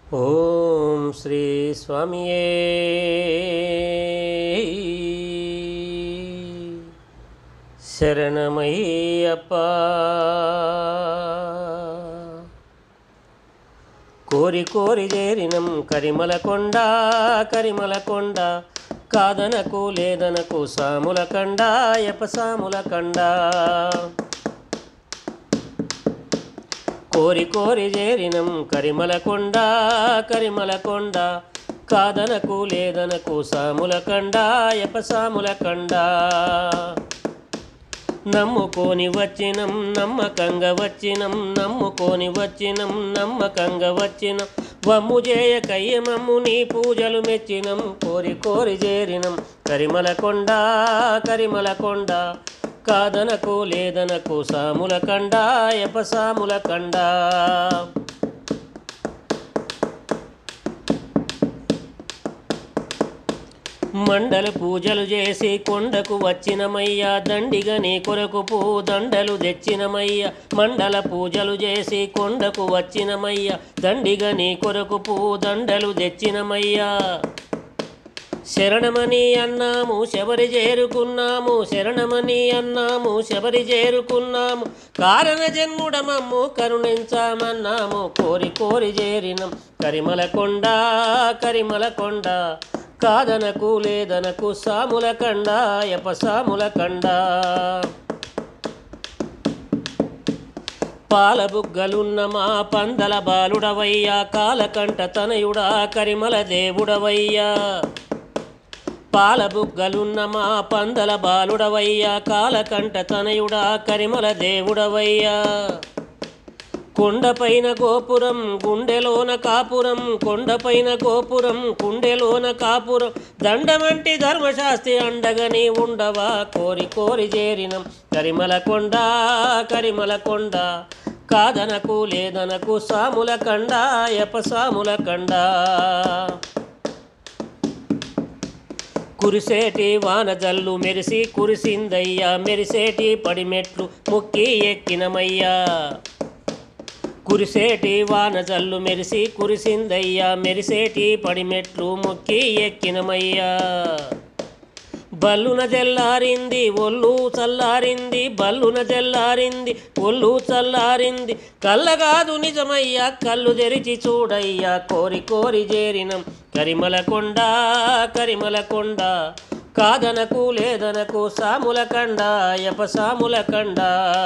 ఓం శ్రీ స్వామియే శరణమయ్యప్ప కోరి కోరి చేరినం కరిమల కొండ కరిమల కొండ కాదనకు లేదనకు సాముల కండ యప సాముల కండ కోరి కోరి చేరినం కరిమల కొండ కరిమల కొండ కాదనకు లేదనకు సాముల కండ యప సాముల కండ నమ్ముకొని వచ్చినం నమ్మకంగా వచ్చినం నమ్ముకొని వచ్చినం నమ్మకంగా వచ్చినం వమ్ము చేయ కయ్యమమ్ము నీ పూజలు మెచ్చినం కోరి కోరి చేరినం కరిమల కొండ కరిమల కొండ కాదనకు లేదనకు సాముల కండ యప సాముల కండ మండల పూజలు చేసి కొండకు వచ్చినమయ్యా దండిగా నీ కొరకు పూ దండలు తెచ్చినమయ్యా మండల పూజలు చేసి కొండకు వచ్చినమయ్యా దండిగా నీ కొరకు పూ దండలు తెచ్చినమయ్యా శరణమని అన్నాము శబరి చేరుకున్నాము శరణమని అన్నాము శబరి చేరుకున్నాము కారణ జన్ముడమమ్ము కరుణించామన్నాము కోరి కోరి చేరినం కరిమల కొండ కరిమల కొండ కాదనకు లేదనకు సాముల కండ యప సాముల కండ పాల బుగ్గలున్న మా పందల బాలుడవయ్యా కాలకంఠ తనయుడా కరిమల దేవుడవయ్యా పాల బుగ్గలున్న మా పందల బాలుడవయ్యా కాలకంఠ తనయుడా కరిమల దేవుడవయ్యా కొండపైన గోపురం గుండెలోన కాపురం కొండపైన గోపురం గుండెలోన కాపురం దండమంటి ధర్మశాస్త్రి అండగని ఉండవా కోరి కోరి చేరినం కరిమల కొండ కరిమల కొండ కాదనకు లేదనకు సాముల కండ యప సాముల కండ కురిసేటి వాన జల్లు మెరిసి కురిసిందయ్యా మెరిసేటి పడిమెట్లు ముక్కి ఎక్కినమయ్యా కురిసేటి వాన జల్లు మెరిసి కురిసిందయ్యా మెరిసేటి పడిమెట్లు ముక్కి ఎక్కినమయ్యా బల్లున తెల్లారింది ఒళ్ళు చల్లారింది బల్లున తెల్లారింది ఒళ్ళు చల్లారింది కళ్ళగాదు నిజమయ్యా కళ్ళు తెరిచి చూడయ్యా కోరి కోరి చేరినం కరిమల కొండ కరిమల కొండ కాదనకు లేదనకు సాముల కండ యప సాముల కండ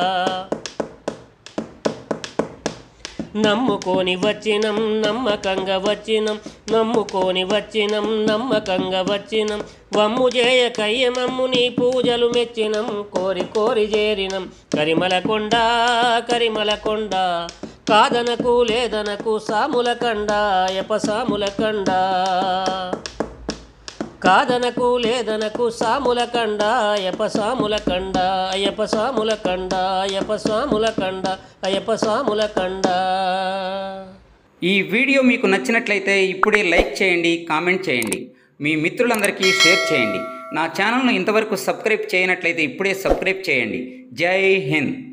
నమ్ముకొని వచ్చినం నమ్మకంగా వచ్చినం నమ్ముకొని వచ్చినం నమ్మకంగా వచ్చినం వమ్ము చేయ కయ్యమమ్ము నీ పూజలు మెచ్చినం కోరి కోరి చేరినం కరిమల కొండ కరిమల కొండ కాదనకు లేదనకు సాముల కండ యప సాముల కండ కాదనకు లేదనకు సాముల కండ అయ్యప్ప సాముల కండ అయ్యప్ప సాముల కండ అయ్యప్ప సాముల కండ అయ్యప్ప సాముల కండ ఈ వీడియో మీకు నచ్చినట్లయితే ఇప్పుడే లైక్ చేయండి కామెంట్ చేయండి మీ మిత్రులందరికీ షేర్ చేయండి నా ఛానల్ను ఇంతవరకు సబ్స్క్రైబ్ చేయనట్లయితే ఇప్పుడే సబ్స్క్రైబ్ చేయండి జై హింద్